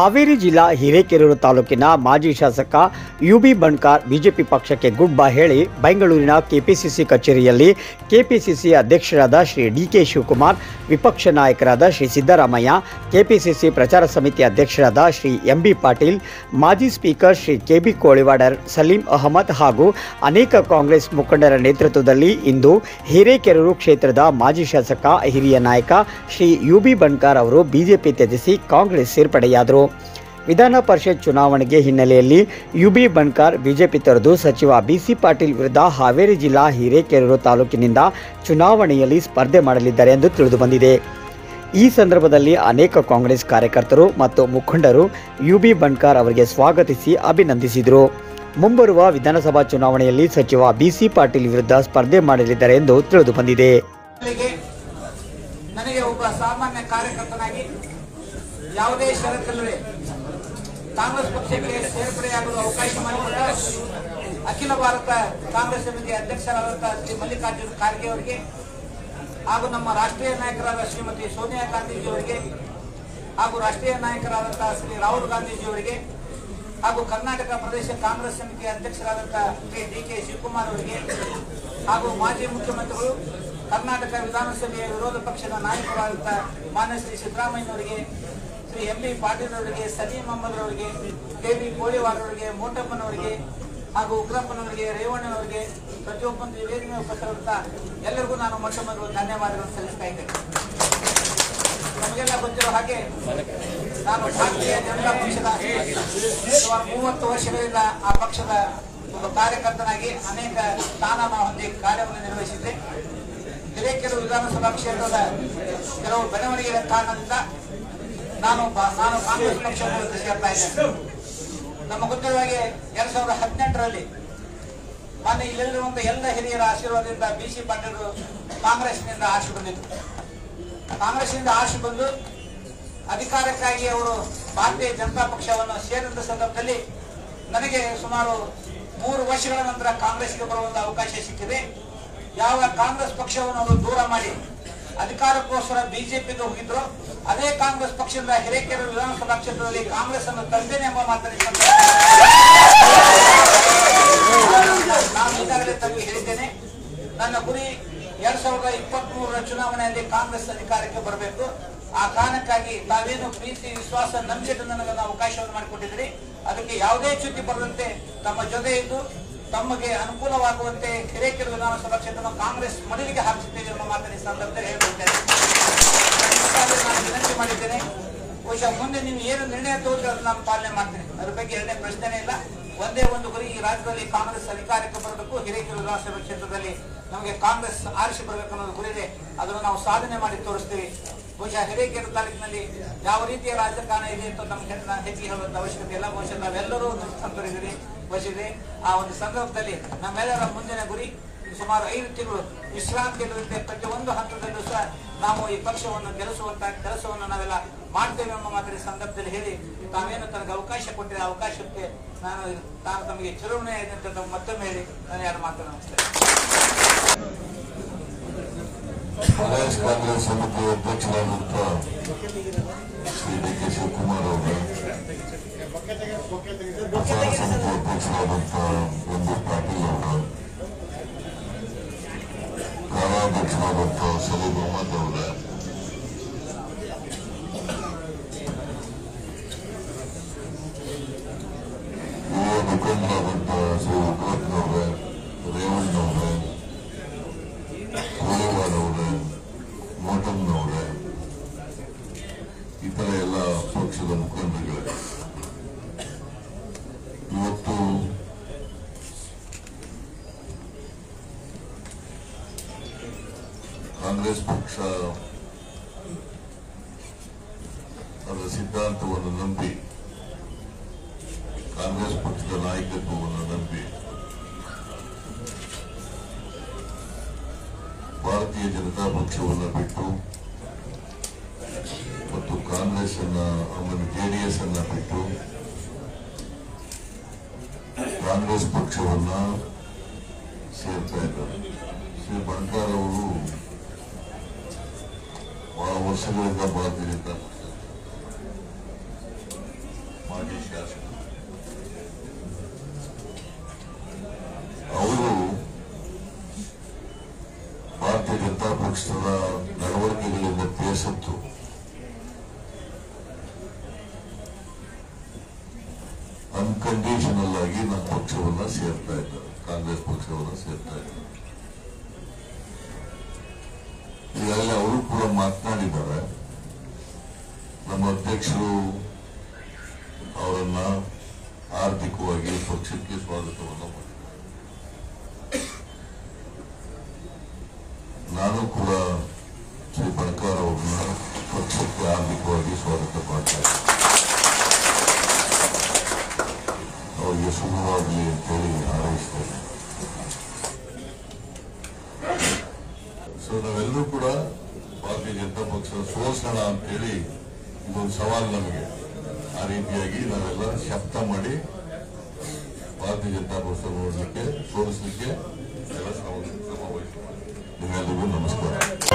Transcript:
ಹಾವೇರಿ ಜಿಲ್ಲಾ ಹಿರೇಕೆರೂರು ತಾಲೂಕಿನ ಮಾಜಿ ಶಾಸಕ ಯು ಬಿ ಬಣ್ಕಾರ್ ಬಿಜೆಪಿ ಪಕ್ಷಕ್ಕೆ ಗುಡ್ ಬೈ ಹೇಳಿ ಬೆಂಗಳೂರಿನ ಕೆಪಿಸಿಸಿ ಕಚೇರಿಯಲ್ಲಿ ಕೆಪಿಸಿಸಿ ಅಧ್ಯಕ್ಷರಾದ ಶ್ರೀ ಡಿ ಕೆ ಶಿವಕುಮಾರ್ ವಿಪಕ್ಷ ನಾಯಕರಾದ ಶ್ರೀ ಸಿದ್ದರಾಮಯ್ಯ ಕೆಪಿಸಿಸಿ ಪ್ರಚಾರ ಸಮಿತಿ ಅಧ್ಯಕ್ಷರಾದ ಶ್ರೀ ಎಂ ಬಿ ಪಾಟೀಲ್ ಮಾಜಿ ಸ್ಪೀಕರ್ ಶ್ರೀ ಕೆ ಬಿ ಕೋಳಿವಾಡರ್ ಸಲೀಂ ಅಹಮದ್ ಹಾಗೂ ಅನೇಕ ಕಾಂಗ್ರೆಸ್ ಮುಖಂಡರ ನೇತೃತ್ವದಲ್ಲಿ ಇಂದು ಹಿರೇಕೆರೂರು ಕ್ಷೇತ್ರದ ಮಾಜಿ ಶಾಸಕ ಹಿರಿಯ ನಾಯಕ ಶ್ರೀ ಯು ಬಿ ಬಣ್ಕಾರ್ ಅವರು ಬಿಜೆಪಿ ತ್ಯಜಿಸಿ ಕಾಂಗ್ರೆಸ್ ಸೇರ್ಪಡೆಯಾದರು ವಿಧಾನ ಪರಿಷತ್ ಚುನಾವಣೆಗೆ ಹಿನ್ನೆಲೆಯಲ್ಲಿ ಯು ಬಿ ಬಣ್ಕಾರ್ ಬಿಜೆಪಿ ತೊರೆದು ಸಚಿವ ಬಿಸಿ ಪಾಟೀಲ್ ವಿರುದ್ಧ ಹಾವೇರಿ ಜಿಲ್ಲಾ ಹಿರೇಕೆರೂರು ತಾಲೂಕಿನಿಂದ ಚುನಾವಣೆಯಲ್ಲಿ ಸ್ಪರ್ಧೆ ಮಾಡಲಿದ್ದಾರೆ ಎಂದು ತಿಳಿದುಬಂದಿದೆ ಈ ಸಂದರ್ಭದಲ್ಲಿ ಅನೇಕ ಕಾಂಗ್ರೆಸ್ ಕಾರ್ಯಕರ್ತರು ಮತ್ತು ಮುಖಂಡರು ಯು ಬಿ ಬಣ್ಕಾರ್ ಅವರಿಗೆ ಸ್ವಾಗತಿಸಿ ಅಭಿನಂದಿಸಿದರು ಮುಂಬರುವ ವಿಧಾನಸಭಾ ಚುನಾವಣೆಯಲ್ಲಿ ಸಚಿವ ಬಿಸಿ ಪಾಟೀಲ್ ವಿರುದ್ಧ ಸ್ಪರ್ಧೆ ಮಾಡಲಿದ್ದಾರೆ ಎಂದು ತಿಳಿದುಬಂದಿದೆ ಮೊದಲಿಗೆ ನನಗೆ ಒಬ್ಬ ಸಾಮಾನ್ಯ ಕಾರ್ಯಕರ್ತನಾಗಿ ಯಾವುದೇ ಷರತ್ತಿಲ್ಲದೆ ಕಾಂಗ್ರೆಸ್ ಪಕ್ಷಕ್ಕೆ ಸೇರ್ಪಡೆಯಾಗಲು ಅವಕಾಶ ಮಾಡಿಕೊಟ್ಟ ಅಖಿಲ ಭಾರತ ಕಾಂಗ್ರೆಸ್ ಸಮಿತಿ ಅಧ್ಯಕ್ಷರಾದಂತಹ ಶ್ರೀ ಮಲ್ಲಿಕಾರ್ಜುನ ಖರ್ಗೆ ಅವರಿಗೆ ಹಾಗೂ ನಮ್ಮ ರಾಷ್ಟ್ರೀಯ ನಾಯಕರಾದ ಶ್ರೀಮತಿ ಸೋನಿಯಾ ಗಾಂಧೀಜಿ ಅವರಿಗೆ ಹಾಗೂ ರಾಷ್ಟ್ರೀಯ ನಾಯಕರಾದಂತಹ ಶ್ರೀ ರಾಹುಲ್ ಗಾಂಧೀಜಿ ಅವರಿಗೆ ಹಾಗೂ ಕರ್ನಾಟಕ ಪ್ರದೇಶ ಕಾಂಗ್ರೆಸ್ ಸಮಿತಿ ಅಧ್ಯಕ್ಷರಾದಂತಹ ಶ್ರೀ ಡಿ ಕೆ ಶಿವಕುಮಾರ್ ಅವರಿಗೆ ಹಾಗೂ ಮಾಜಿ ಮುಖ್ಯಮಂತ್ರಿಗಳು ಕರ್ನಾಟಕ ವಿಧಾನಸಭೆಯ ವಿರೋಧ ಪಕ್ಷದ ನಾಯಕರಾದಂತಹ ಮಾನ್ಯ ಶ್ರೀ ಸಿದ್ದರಾಮಯ್ಯನವರಿಗೆ ಶ್ರೀ ಎಂ ಬಿ ಪಾಟೀಲ್ ಅವರಿಗೆ ಸಲೀಂ ಅಹಮದ್ ಅವರಿಗೆ ಕೆ ಬಿ ಕೋಳಿವಾಡ್ ಅವರಿಗೆ ಮೋಟಪ್ಪನವರಿಗೆ ಹಾಗೂ ಉಗ್ರಪ್ಪನವರಿಗೆ ರೇವಣ್ಣನವರಿಗೆ ಪ್ರತಿಯೊಬ್ಬೊಂದು ವೇದಿಕೆ ಉಪಸ್ಥಿತ ಎಲ್ಲರಿಗೂ ನಾನು ಮೊಟ್ಟ ಮೊದಲು ಧನ್ಯವಾದಗಳನ್ನು ಸಲ್ಲಿಸ್ತಾ ಇದ್ದೇನೆ ನಮಗೆಲ್ಲ ಗೊತ್ತಿರೋ ಹಾಗೆ ನಾನು ಭಾರತೀಯ ಜನತಾ ಪಕ್ಷದ ಸುಮಾರು ಮೂವತ್ತು ವರ್ಷಗಳಿಂದ ಆ ಪಕ್ಷದ ಒಬ್ಬ ಕಾರ್ಯಕರ್ತನಾಗಿ ಅನೇಕ ಸ್ಥಾನಮಾನ ಹೊಂದಿ ಕಾರ್ಯವನ್ನು ನಿರ್ವಹಿಸಿದ್ದೆ ಹಿರೇಕೆರೂರು ವಿಧಾನಸಭಾ ಕ್ಷೇತ್ರದ ಕೆಲವು ಬೆಳವಣಿಗೆಗಳ ಕಾರಣದಿಂದ ನಾನು ಬ- ನಾನು ಕಾಂಗ್ರೆಸ್ ಪಕ್ಷವನ್ನು ಸೇರ್ತಾ ಇದ್ದೇನೆ ನಮ್ಮ ಗೊತ್ತಿರುವ ಹಾಗೆ ಎರಡ್ ಸಾವಿರದ ಹದಿನೆಂಟರಲ್ಲಿ ಮೊನ್ನೆ ಇಲ್ಲಿರುವಂತ ಎಲ್ಲ ಹಿರಿಯರ ಆಶೀರ್ವಾದದಿಂದ ಬಿ ಸಿ ಪಾಟೀಲ್ ಕಾಂಗ್ರೆಸ್ನಿಂದ ಆಶೆ ಬಂದಿದ್ರು ಕಾಂಗ್ರೆಸ್ನಿಂದ ಆಶೆ ಬಂದು ಅಧಿಕಾರಕ್ಕಾಗಿ ಅವರು ಭಾರತೀಯ ಜನತಾ ಪಕ್ಷವನ್ನು ಸೇರಿದ ಸಂದರ್ಭದಲ್ಲಿ ನನಗೆ ಸುಮಾರು ಮೂರು ವರ್ಷಗಳ ನಂತರ ಕಾಂಗ್ರೆಸ್ಗೆ ಬರುವಂತ ಅವಕಾಶ ಸಿಕ್ಕಿದೆ ಯಾವ ಕಾಂಗ್ರೆಸ್ ಪಕ್ಷವನ್ನು ಅವರು ದೂರ ಮಾಡಿ ಅಧಿಕಾರಕ್ಕೋಸ್ಕರ ಬಿಜೆಪಿಗೆ ಹೋಗಿದ್ರು ಅದೇ ಕಾಂಗ್ರೆಸ್ ಪಕ್ಷದಿಂದ ಹಿರೇಕೆರೂರು ವಿಧಾನಸಭಾ ಕ್ಷೇತ್ರದಲ್ಲಿ ಕಾಂಗ್ರೆಸ್ ಅನ್ನು ತಂದೇನೆ ಎಂಬ ಮಾತನ್ನು ಈ ಸಂದರ್ಭದಲ್ಲಿ ನಾನು ಈಗಾಗಲೇ ತಮಗೆ ಹೇಳಿದ್ದೇನೆ ನನ್ನ ಗುರಿ ಎರಡ್ ಸಾವಿರದ ಇಪ್ಪತ್ತ್ ಮೂರರ ಚುನಾವಣೆಯಲ್ಲಿ ಕಾಂಗ್ರೆಸ್ ಅಧಿಕಾರಕ್ಕೆ ಬರಬೇಕು ಆ ಕಾರಣಕ್ಕಾಗಿ ತಾವೇನು ಪ್ರೀತಿ ವಿಶ್ವಾಸ ನಂಬಿಟ್ಟು ನನಗೆ ಅವಕಾಶವನ್ನು ಮಾಡಿಕೊಟ್ಟಿದ್ರಿ ಅದಕ್ಕೆ ಯಾವುದೇ ಚ್ಯುತಿ ಬರದಂತೆ ತಮ್ಮ ಜೊತೆ ಇದ್ದು ತಮಗೆ ಅನುಕೂಲವಾಗುವಂತೆ ಹಿರೇಕೆರೂರು ವಿಧಾನಸಭಾ ಕ್ಷೇತ್ರವನ್ನು ಕಾಂಗ್ರೆಸ್ ಮಡಿಲಿಗೆ ಹಾಕಿಸುತ್ತೇವೆ ಎಂಬ ಮಾತನ್ನು ಈ ಸಂದರ್ಭದಲ್ಲಿ ಹೇಳಿದ್ದೇನೆ ನಾನು ವಿನಂತಿ ಮಾಡಿದ್ದೇನೆ ಬಹುಶಃ ಮುಂದೆ ನೀವು ಏನು ನಿರ್ಣಯ ತೋರಿದ್ರೆ ಅದನ್ನ ನಾನು ಪಾಲನೆ ಮಾಡ್ತೀನಿ ಅದ್ರ ಬಗ್ಗೆ ಎರಡನೇ ಪ್ರಶ್ನೆನೇ ಇಲ್ಲ ಒಂದೇ ಒಂದು ಗುರಿ ಈ ರಾಜ್ಯದಲ್ಲಿ ಕಾಂಗ್ರೆಸ್ ಅಧಿಕಾರಕ್ಕೆ ಬರಬೇಕು ಹಿರೇಕೆರೂರು ವಿಧಾನಸಭಾ ಕ್ಷೇತ್ರದಲ್ಲಿ ನಮಗೆ ಕಾಂಗ್ರೆಸ್ ಆರಿಸಿ ಬರಬೇಕು ಅನ್ನೋದು ಗುರಿ ಇದೆ ಅದನ್ನು ನಾವು ಸಾಧನೆ ಮಾಡಿ ತೋರಿಸ್ತೀವಿ ಬಹುಶಃ ಹಿರೇಕೆರೂರು ತಾಲೂಕಿನಲ್ಲಿ ಯಾವ ರೀತಿಯ ರಾಜಕಾರಣ ಇದೆ ಅಂತ ನಮ್ಗೆ ನಾನು ಹೆಚ್ಚಿಗೆ ಹೇಳುವಂತ ಅವಶ್ಯಕತೆ ಇಲ್ಲ ಬಹುಶಃ ನಾವೆಲ್ಲರೂ ಸಂತರಿದ್ದೀರಿ ವಹಿಸಿದೆ ಆ ಒಂದು ಸಂದರ್ಭದಲ್ಲಿ ನಮ್ಮೆಲ್ಲರ ಮುಂದಿನ ಗುರಿ ಸುಮಾರು ಐದು ತಿಂಗಳು ವಿಶ್ರಾಂತಿ ಇಲ್ಲದಂತೆ ಪ್ರತಿಯೊಂದು ಹಂತದಲ್ಲೂ ಸಹ ನಾವು ಈ ಪಕ್ಷವನ್ನು ಗೆಲ್ಲಿಸುವಂತ ಕೆಲಸವನ್ನು ನಾವೆಲ್ಲ ಮಾಡ್ತೇವೆ ಎಂಬ ಮಾತ್ರ ಈ ಸಂದರ್ಭದಲ್ಲಿ ಹೇಳಿ ತಾವೇನು ತನಗೆ ಅವಕಾಶ ಕೊಟ್ಟಿದೆ ಆ ಅವಕಾಶಕ್ಕೆ ನಾನು ನಾನು ತಮಗೆ ಚಿರುಣೆ ಇದೆ ಅಂತ ತಾವು ಮತ್ತೊಮ್ಮೆ ಹೇಳಿ ನಾನು ಎರಡು ಮಾತು ನಮಸ್ತೆ ಪ್ರದೇಶ ಕಾಂಗ್ರೆಸ್ ಸಮಿತಿ ಅಧ್ಯಕ್ಷರಾದಂಥ ಶ್ರೀ ಡಿ ಕೆ ಶಿವಕುಮಾರ್ ಅವರು ಪ್ರಚಾರ ಸಮಿತಿ ಅಧ್ಯಕ್ಷರಾದಂಥ ಎಂ ಬಿ ಪಾಟೀಲ್ ಅವರು ಕಾರ್ಯಾಧ್ಯಕ್ಷರಾದಂಥ ಸಲೀಂ ಅಹಮದ್ ಅವರೇ ಹಿರಿಯ ಮುಖಂಡರಾದಂಥ ಶ್ರೀ ಉಗ್ರಪ್ಪನವರೇ ರೇವಣ್ಣವರೇ ಕೋಳಿವಾಡವರೇ ಮೋಟಮ್ನವರೇ ಇತರ ಎಲ್ಲ ಪಕ್ಷದ ಮುಖಂಡರುಗಳೇ ಇವತ್ತು ಕಾಂಗ್ರೆಸ್ ಪಕ್ಷ ಅದರ ಸಿದ್ಧಾಂತವನ್ನು ನಂಬಿ ಕಾಂಗ್ರೆಸ್ ಪಕ್ಷದ ನಾಯಕತ್ವವನ್ನು ನಂಬಿ ಭಾರತೀಯ ಜನತಾ ಪಕ್ಷವನ್ನು ಬಿಟ್ಟು ಮತ್ತು ಕಾಂಗ್ರೆಸ್ ಅನ್ನ ಆಮೇಲೆ ಜೆಡಿಎಸ್ ಅನ್ನ ಬಿಟ್ಟು ಕಾಂಗ್ರೆಸ್ ಪಕ್ಷವನ್ನ ಸೇರ್ತಾ ಇದ್ದಾರೆ ಶ್ರೀ ಬಣ್ಕಾರ್ ಅವರು ಬಹಳ ವರ್ಷಗಳಿಂದ ಭಾರತೀಯ ಜನತಾ ಪಕ್ಷ ಪಕ್ಷದ ನಡವಳಿಕೆಗಳಿಂದ ಬೇಸತ್ತು ಅನ್ಕಂಡೀಷನಲ್ ಆಗಿ ನಮ್ಮ ಪಕ್ಷವನ್ನ ಸೇರ್ತಾ ಇದ್ದಾರೆ ಕಾಂಗ್ರೆಸ್ ಪಕ್ಷವನ್ನ ಸೇರ್ತಾ ಇದ್ದಾರೆ ಈಗಾಗಲೇ ಅವರು ಕೂಡ ಮಾತನಾಡಿದ್ದಾರೆ ನಮ್ಮ ಅಧ್ಯಕ್ಷರು ಅವರನ್ನ ಆರ್ಥಿಕವಾಗಿ ಪಕ್ಷಕ್ಕೆ ಸ್ವಾಗತವನ್ನು ಮಾಡಿದ್ದಾರೆ ನಾನು ಕೂಡ ಶ್ರೀ ಬಣಕಾರ್ ಅವ್ರನ್ನ ಪಕ್ಷಕ್ಕೆ ಆರ್ಥಿಕವಾಗಿ ಸ್ವಾಗತ ಮಾಡ್ತಾರೆ ಅವರಿಗೆ ಶುಭವಾಗಲಿ ಅಂತೇಳಿ ಹಾರೈಸ್ತೇನೆ ಸೊ ನಾವೆಲ್ಲರೂ ಕೂಡ ಭಾರತೀಯ ಜನತಾ ಪಕ್ಷ ಸೋಲ್ಸೋಣ ಅಂತೇಳಿ ಇದೊಂದು ಸವಾಲು ನಮಗೆ ಆ ರೀತಿಯಾಗಿ ನಾವೆಲ್ಲ ಶಬ್ದ ಮಾಡಿ ಭಾರತೀಯ ಜನತಾ ಪಕ್ಷ ನೋಡಲಿಕ್ಕೆ ಸೋಲಿಸಲಿಕ್ಕೆ ಎಲ್ಲ ಶ್ರಮ ಶ್ರಮ ವಹಿಸ್ತೀವಿ. ನಿಮ್ಮೆಲ್ಲರಿಗೂ ನಮಸ್ಕಾರ